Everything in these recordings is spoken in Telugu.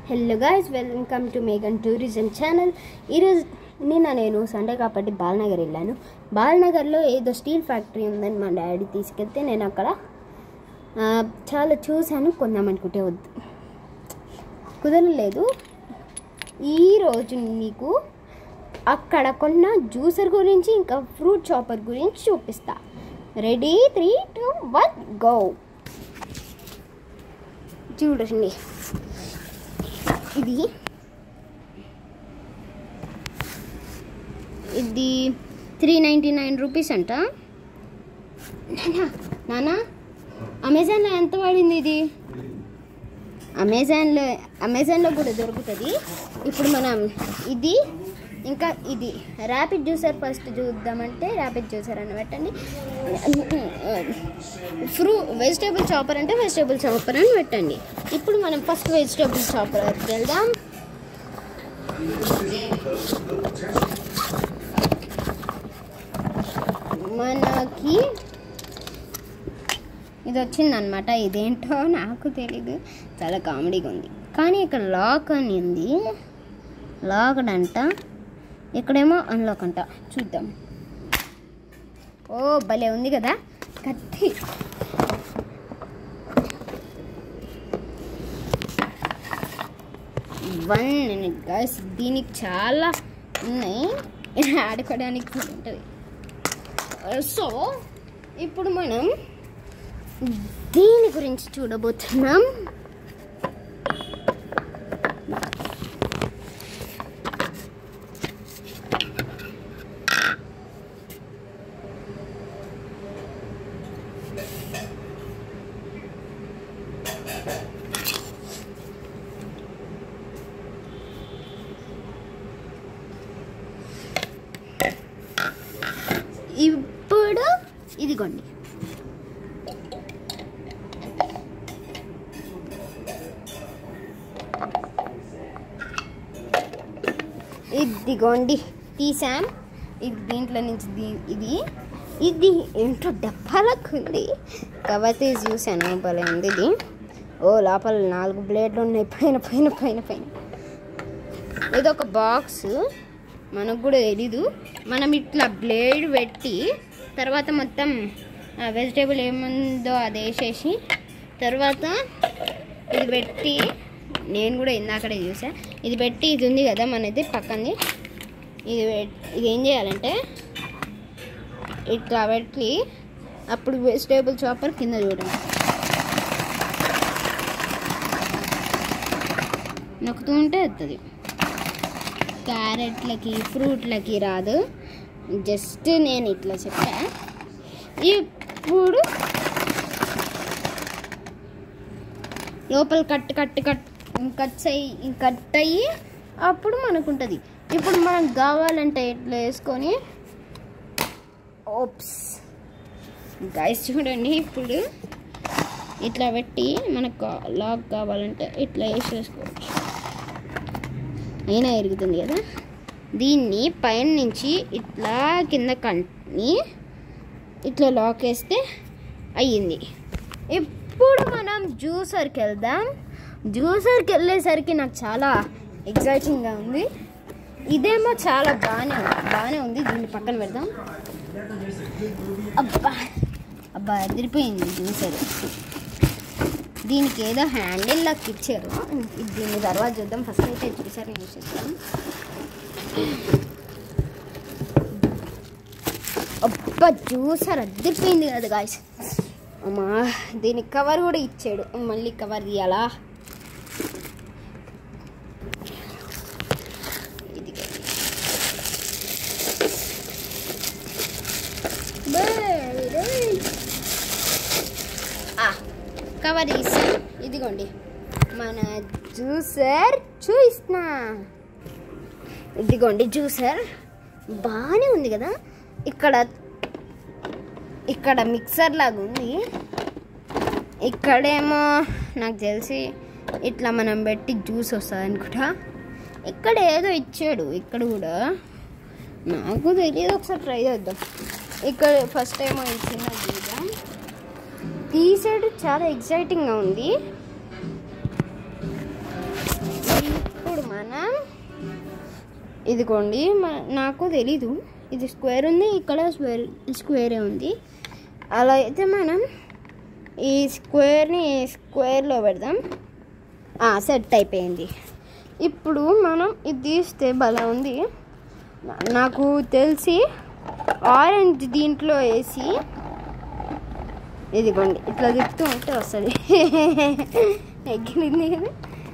హలో గాయస్ వెల్కమ్ టు మేఘన్ టూరిజం ఛానల్ ఈరోజు నిన్న నేను సండే కాబట్టి బాలనగర్ వెళ్ళాను బాలనగర్లో ఏదో స్టీల్ ఫ్యాక్టరీ ఉందని మా డాడీ తీసుకెళ్తే నేను అక్కడ ఆ, చాలా చూశాను కొందామనుకుంటే వద్దు కుదరలేదు ఈరోజు మీకు అక్కడ కొన్న జ్యూసర్ గురించి ఇంకా ఫ్రూట్ చాపర్ గురించి చూపిస్తా ready three two one go చూడండి ఇది ఇది త్రీ నైంటీ నైన్ రూపీస్ అంట నానా నానా అమెజాన్లో ఎంత పడింది ఇది అమెజాన్లో అమెజాన్లో కూడా దొరుకుతుంది ఇప్పుడు మనం ఇది ఇంకా ఇది ర్యాపిడ్ జ్యూసర్ ఫస్ట్ చూద్దామంటే ర్యాపిడ్ జ్యూసర్ అని పెట్టండి ఫ్రూ వెజిటేబుల్ చాపర్ అంటే వెజిటేబుల్ చాపర్ అని పెట్టండి ఇప్పుడు మనం ఫస్ట్ వెజిటేబుల్ చాపర్ వెళ్దాం మనకి ఇది వచ్చిందనమాట ఇదేంటో నాకు తెలీదు చాలా కామెడీగా ఉంది కానీ ఇక్కడ లాక్ అని ఉంది లాక్డ్ అంట ఇక్కడేమో అన్లాక్ అంట చూద్దాం ఓ భలే ఉంది కదా కత్తి వన్ మినిట్ గైస్ దీనికి చాలా ఉన్నాయి ఆడుకోవడానికి కూడా ఉంటుంది సో ఇప్పుడు మనం దీని గురించి చూడబోతున్నాం ఇప్పుడు ఇదిగోండి ఇదిగోండి తీసాం ఇది దీంట్లో నుంచి దీ- ఇది ఇది ఏంటో డబ్బాలకు ఉంది కవర్ తీసి చూసాను భలే ఉంది ఇది ఓ లోపల నాలుగు బ్లేడ్లు ఉన్నాయి పైన పైన పైన పైన ఇది ఒక బాక్స్ మనకు కూడా తెలీదు మనం ఇట్లా బ్లేడ్ పెట్టి తర్వాత మొత్తం వెజిటేబుల్ ఏముందో అది వేసేసి తర్వాత ఇది పెట్టి నేను కూడా ఇందాకడే చూసా ఇది పెట్టి ఇది ఉంది కదా మనది పక్కనది ఇది పెట్- ఇది ఏం చేయాలంటే ఇట్లా పెట్టి అప్పుడు వెజిటేబుల్ చాపర్ కింద చూడండి నొక్కుతూ ఉంటే వస్తుంది క్యారెట్లకి ఫ్రూట్లకి రాదు జస్ట్ నేను ఇట్లా చెప్పా ఇప్పుడు లోపల కట్ కట్ కట్ కట్స్ అయ్యి కట్ అయ్యి అప్పుడు మనకు ఉంటుంది ఇప్పుడు మనకు కావాలంటే ఇట్లా వేసుకొని ఓప్స్ గైస్ చూడండి ఇప్పుడు ఇట్లా పెట్టి మనకు లాక్ కావాలంటే ఇట్లా వేసేసుకోవచ్చు అయినా ఎరుగుతుంది కదా దీన్ని పైన నుంచి ఇట్లా కింద కని ఇట్లా లాక్ వేస్తే అయ్యింది ఇప్పుడు మనం జ్యూసర్కి వెళ్దాం జ్యూసర్కి వెళ్ళేసరికి నాకు చాలా ఎగ్జైటింగ్గా ఉంది ఇదేమో చాలా బాగానే ఉంది బాగానే ఉంది దీన్ని పక్కన పెడదాం అబ్బా అబ్బా అదిరిపోయింది జ్యూసర్ దీనికి ఏదో హ్యాండిల్ లాక్ ఇచ్చారు ఇది దీన్ని తర్వాత చూద్దాం ఫస్ట్ అయితే జ్యూసర్ యూజ్ చేస్తాం అబ్బా జ్యూసర్ అద్దరిపోయింది కదా గాయస్ అమ్మా దీనికి కవర్ కూడా ఇచ్చాడు మళ్ళీ కవర్ తీయాలా ఇది కవర్ తీసి ఇదిగోండి మన జ్యూసర్ చూయిస్తున్నా ఇదిగోండి జ్యూసర్ బాగానే ఉంది కదా ఇక్కడ ఇక్కడ మిక్సర్ లాగా ఉంది ఇక్కడేమో నాకు తెలిసి ఇట్లా మనం పెట్టి జ్యూస్ వస్తుంది అనుకుంటా ఇక్కడ ఏదో ఇచ్చాడు ఇక్కడ కూడా నాకు తెలియదు ఒకసారి ట్రై చేద్దాం ఇక్కడ ఫస్ట్ ఏమో ఇచ్చిన చూద్దాం తీసాడు చాలా ఎగ్జైటింగ్గా ఉంది ఈ ఇదిగోండి మ- నాకు తెలీదు ఇది స్క్వేర్ ఉంది ఇక్కడ స్క్వేర్ స్క్వేరే ఉంది అలా అయితే మనం ఈ స్క్వేర్ని స్క్వేర్లో పెడదాం సెట్ అయిపోయింది ఇప్పుడు మనం ఇది తీస్తే భలే ఉంది నా- నాకు తెలిసి ఆరెంజ్ దీంట్లో వేసి ఇదిగోండి ఇట్లా తిప్పుతూ ఉంటే వస్తుంది ఎగిరింది కదా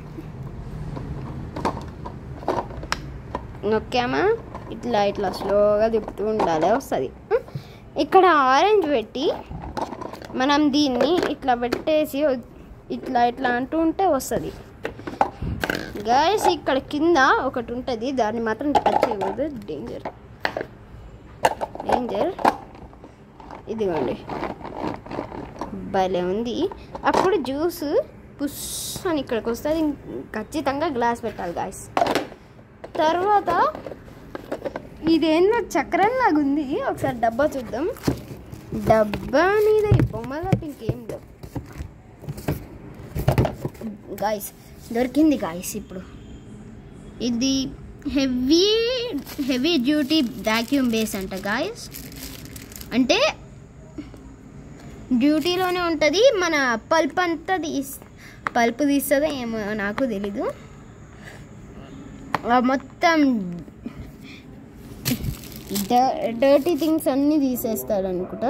నొక్కామా ఇట్లా ఇట్లా స్లోగా తిప్పుతూ ఉండాలి వస్తుంది ఇక్కడ ఆరెంజ్ పెట్టి మనం దీన్ని ఇట్లా పెట్టేసి ఇట్లా ఇట్లా అంటూ ఉంటే వస్తుంది గాయస్ ఇక్కడ కింద ఒకటి ఉంటుంది దాన్ని మాత్రం టచ్ చేయకూడదు డేంజర్ డేంజర్ ఇదిగోండి భలే ఉంది అప్పుడు జ్యూస్ పుష్ అని ఇక్కడికి వస్తుంది ఖచ్చితంగా గ్లాస్ పెట్టాలి గాయస్ తర్వాత ఇదేందో చక్రం లాగా ఉంది ఒకసారి డబ్బా చూద్దాం డబ్బా మీద ఈ బొమ్మ తప్ప ఇంకేం లేవు గాయస్ దొరికింది గాయస్ ఇప్పుడు ఇది heavy heavy duty vacuum base అంట గాయస్ అంటే డ్యూటీలోనే ఉంటుంది మన పల్ప్ అంతా తీస్ పల్ప్ తీస్తుందో ఏమో నాకు తెలీదు ఆ మొత్తం డర్టీ థింగ్స్ అన్నీ తీసేస్తాడు అనుకుంటా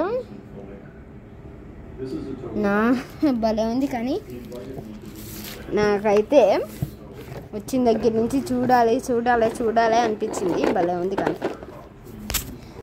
నా భలే ఉంది కానీ నాకైతే వచ్చిన దగ్గర నుంచి చూడాలి చూడాలి చూడాలి అనిపించింది భలే ఉంది కానీ